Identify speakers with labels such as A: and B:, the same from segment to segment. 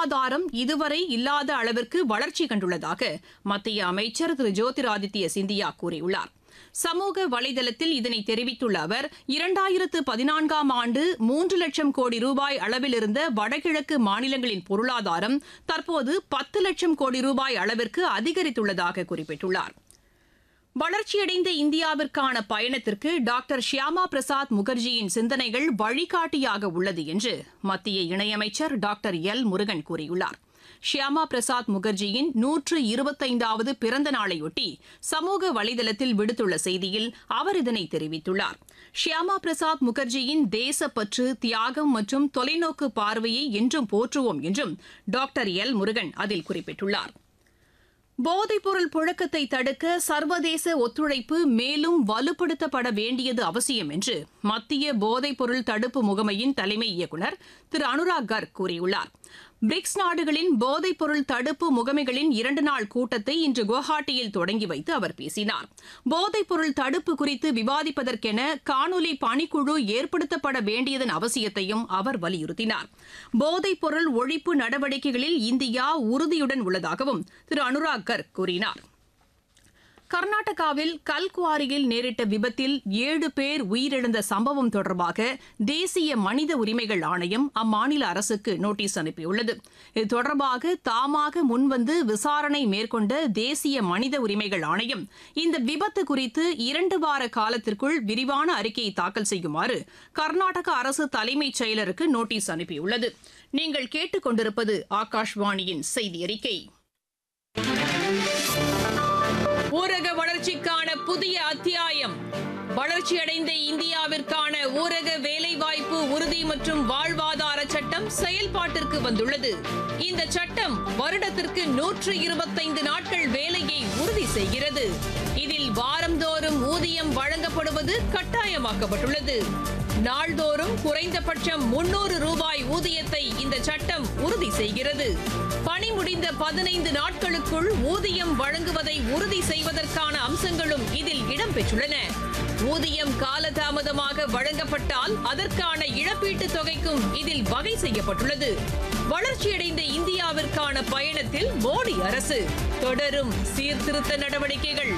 A: பொருளாதாரம் இதுவரை இல்லாத அளவிற்கு வளர்ச்சி கண்டுள்ளதாக மத்திய அமைச்சர் திரு ஜோதிராதித்ய சிந்தியா கூறியுள்ளார் சமூக வலைதளத்தில் இதனை தெரிவித்துள்ள அவர் இரண்டாயிரத்து பதினான்காம் ஆண்டு மூன்று லட்சம் கோடி ரூபாய் அளவில் இருந்த வடகிழக்கு மாநிலங்களின் பொருளாதாரம் தற்போது பத்து லட்சம் கோடி ரூபாய் அளவிற்கு அதிகரித்துள்ளதாக குறிப்பிட்டுள்ளார் வளர்ச்சியடைந்த இந்தியாவிற்கான பயணத்திற்கு டாக்டர் ஷியாமா பிரசாத் முகர்ஜியின் சிந்தனைகள் வழிகாட்டியாக உள்ளது என்று மத்திய இணையமைச்சர் டாக்டர் எல் முருகன் கூறியுள்ளார் ஷியாமா பிரசாத் முகர்ஜியின் நூற்று இருபத்தைந்தாவது பிறந்த நாளையொட்டி சமூக வலைதளத்தில் விடுத்துள்ள செய்தியில் அவர் இதனை தெரிவித்துள்ளார் ஷியாமா பிரசாத் முகர்ஜியின் தேசப்பற்று தியாகம் மற்றும் தொலைநோக்கு பார்வையை என்றும் போற்றுவோம் என்றும் டாக்டர் எல் முருகன் அதில் குறிப்பிட்டுள்ளார் போதைப்பொருள் புழக்கத்தை தடுக்க சர்வதேச ஒத்துழைப்பு மேலும் வலுப்படுத்தப்பட வேண்டியது அவசியம் என்று மத்திய போதைப்பொருள் தடுப்பு முகமையின் தலைமை இயக்குநர் திரு அனுராக் கர்க் கூறியுள்ளார் பிரிக்ஸ் நாடுகளின் போதைப்பொருள் தடுப்பு முகமைகளின் இரண்டு நாள் கூட்டத்தை இன்று குவஹாட்டியில் தொடங்கி வைத்து அவர் பேசினார் போதைப்பொருள் தடுப்பு குறித்து விவாதிப்பதற்கென காணொலி பணிக்குழு ஏற்படுத்தப்பட வேண்டியதன் அவசியத்தையும் அவர் வலியுறுத்தினார் போதைப்பொருள் ஒழிப்பு நடவடிக்கைகளில் இந்தியா உறுதியுடன் உள்ளதாகவும் திரு அனுராக் கர்க் கூறினார் கர்நாடகாவில் கல்குவாரியில் நேரிட்ட விபத்தில் ஏழு பேர் உயிரிழந்த சம்பவம் தொடர்பாக தேசிய மனித உரிமைகள் ஆணையம் அம்மாநில அரசுக்கு நோட்டீஸ் அனுப்பியுள்ளது இது தொடர்பாக தாமாக முன்வந்து விசாரணை மேற்கொண்ட தேசிய மனித உரிமைகள் ஆணையம் இந்த விபத்து குறித்து இரண்டு வார காலத்திற்குள் விரிவான அறிக்கையை தாக்கல் செய்யுமாறு கர்நாடக அரசு தலைமைச் செயலருக்கு நோட்டீஸ் அனுப்பியுள்ளது நீங்கள் கேட்டுக்கொண்டிருப்பது ஆகாஷ்வாணியின் செய்தி அறிக்கை ஊரக வளர்ச்சிக்கான புதிய அத்தியாயம் வளர்ச்சியடைந்த இந்தியாவிற்கான ஊரக வேலைவாய்ப்பு உறுதி மற்றும் வாழ்வாதார சட்டம் செயல்பாட்டிற்கு வந்துள்ளது இந்த சட்டம் வருடத்திற்கு நூற்று இருபத்தைந்து நாட்கள் வேலையை உறுதி செய்கிறது இதில் வாரந்தோறும் ஊதியம் வழங்கப்படுவது கட்டாயமாக்கப்பட்டுள்ளது நாள்தோறும் குறைந்தபட்சம் முன்னூறு ரூபாய் ஊதியத்தை இந்த சட்டம் உறுதி செய்கிறது பணி முடிந்த பதினைந்து நாட்களுக்குள் ஊதியம் வழங்குவதை உறுதி செய்வதற்கான அம்சங்களும் இதில் இடம்பெற்றுள்ளன ஊதியம் காலதாமதமாக வழங்கப்பட்டால் அதற்கான இழப்பீட்டுத் தொகைக்கும் இதில் வகை செய்யப்பட்டுள்ளது வளர்ச்சியடைந்த இந்தியாவிற்கான பயணத்தில் மோடி அரசு தொடரும் சீர்திருத்த நடவடிக்கைகள்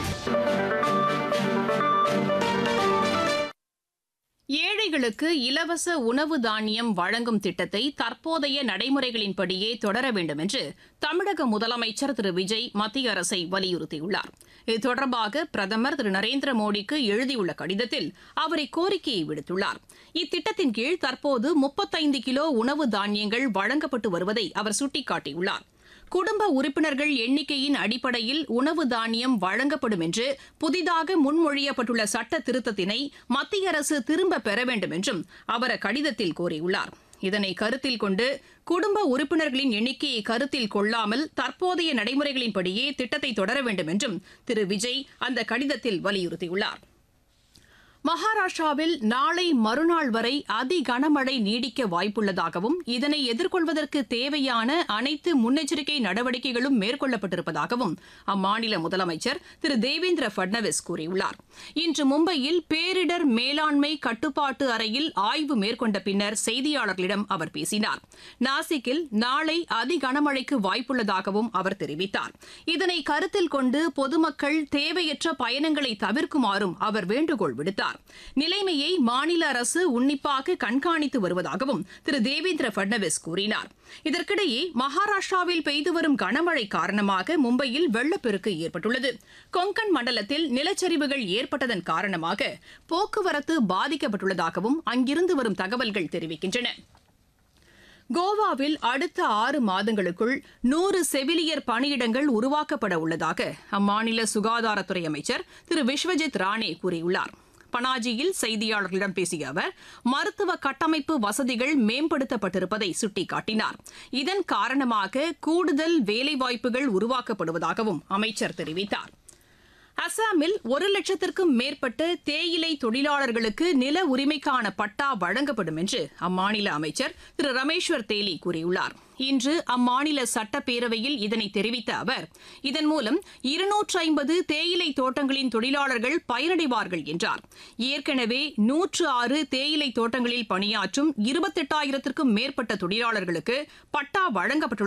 A: ஏழைகளுக்கு இலவச உணவு தானியம் வழங்கும் திட்டத்தை தற்போதைய நடைமுறைகளின்படியே தொடர வேண்டும் என்று தமிழக முதலமைச்சர் திரு விஜய் மத்திய அரசை வலியுறுத்தியுள்ளார் இது தொடர்பாக பிரதமர் திரு நரேந்திர மோடிக்கு எழுதியுள்ள கடிதத்தில் அவர் இக்கோரிக்கையை விடுத்துள்ளார் இத்திட்டத்தின் கீழ் தற்போது முப்பத்தைந்து கிலோ உணவு தானியங்கள் வழங்கப்பட்டு வருவதை அவர் சுட்டிக்காட்டியுள்ளார் குடும்ப உறுப்பினர்கள் எண்ணிக்கையின் அடிப்படையில் உணவு தானியம் வழங்கப்படும் என்று புதிதாக முன்மொழியப்பட்டுள்ள சட்ட திருத்தத்தினை மத்திய அரசு திரும்ப பெற வேண்டும் என்றும் அவர் அக்கடிதத்தில் கோரியுள்ளார் இதனை கருத்தில் கொண்டு குடும்ப உறுப்பினர்களின் எண்ணிக்கையை கருத்தில் கொள்ளாமல் தற்போதைய நடைமுறைகளின்படியே திட்டத்தை தொடர வேண்டும் என்றும் திரு விஜய் அந்த கடிதத்தில் வலியுறுத்தியுள்ளார் மகாராஷ்டிராவில் நாளை மறுநாள் வரை அதி கனமழை நீடிக்க வாய்ப்புள்ளதாகவும் இதனை எதிர்கொள்வதற்கு தேவையான அனைத்து முன்னெச்சரிக்கை நடவடிக்கைகளும் மேற்கொள்ளப்பட்டிருப்பதாகவும் அம்மாநில முதலமைச்சர் திரு தேவேந்திர பட்னவிஸ் கூறியுள்ளார் இன்று மும்பையில் பேரிடர் மேலாண்மை கட்டுப்பாட்டு அறையில் ஆய்வு மேற்கொண்ட பின்னர் செய்தியாளர்களிடம் அவர் பேசினார் நாசிக்கில் நாளை அதி கனமழைக்கு வாய்ப்புள்ளதாகவும் அவர் தெரிவித்தார் இதனை கருத்தில் கொண்டு பொதுமக்கள் தேவையற்ற பயணங்களை தவிர்க்குமாறும் அவர் வேண்டுகோள் விடுத்தார் நிலைமையை மாநில அரசு உன்னிப்பாக கண்காணித்து வருவதாகவும் திரு தேவேந்திர பட்னவிஸ் கூறினார் இதற்கிடையே மகாராஷ்டிராவில் பெய்து வரும் கனமழை காரணமாக மும்பையில் வெள்ளப்பெருக்கு ஏற்பட்டுள்ளது கொங்கன் மண்டலத்தில் நிலச்சரிவுகள் ஏற்பட்டதன் காரணமாக போக்குவரத்து பாதிக்கப்பட்டுள்ளதாகவும் அங்கிருந்து வரும் தகவல்கள் தெரிவிக்கின்றன கோவாவில் அடுத்த ஆறு மாதங்களுக்குள் நூறு செவிலியர் பணியிடங்கள் உருவாக்கப்பட உள்ளதாக அம்மாநில சுகாதாரத்துறை அமைச்சர் திரு விஸ்வஜித் ராணே கூறியுள்ளார் பனாஜியில் செய்தியாளர்களிடம் பேசிய அவர் மருத்துவ கட்டமைப்பு வசதிகள் மேம்படுத்தப்பட்டிருப்பதை சுட்டிக்காட்டினார் இதன் காரணமாக கூடுதல் வேலைவாய்ப்புகள் உருவாக்கப்படுவதாகவும் அமைச்சர் தெரிவித்தார் அசாமில் ஒரு லட்சத்திற்கும் மேற்பட்ட தேயிலை தொழிலாளர்களுக்கு நில உரிமைக்கான பட்டா வழங்கப்படும் என்று அம்மாநில அமைச்சர் திரு ரமேஸ்வர் தேலி கூறியுள்ளார் இன்று அம்மாநில சட்டப்பேரவையில் இதனை தெரிவித்த அவர் இதன் மூலம் இருநூற்று ஐம்பது தேயிலை தோட்டங்களின் தொழிலாளர்கள் பயனடைவார்கள் என்றார் ஏற்கனவே நூற்று ஆறு தேயிலை தோட்டங்களில் பணியாற்றும் இருபத்தெட்டாயிரத்திற்கும் மேற்பட்ட தொழிலாளர்களுக்கு பட்டா வழங்கப்பட்டுள்ளது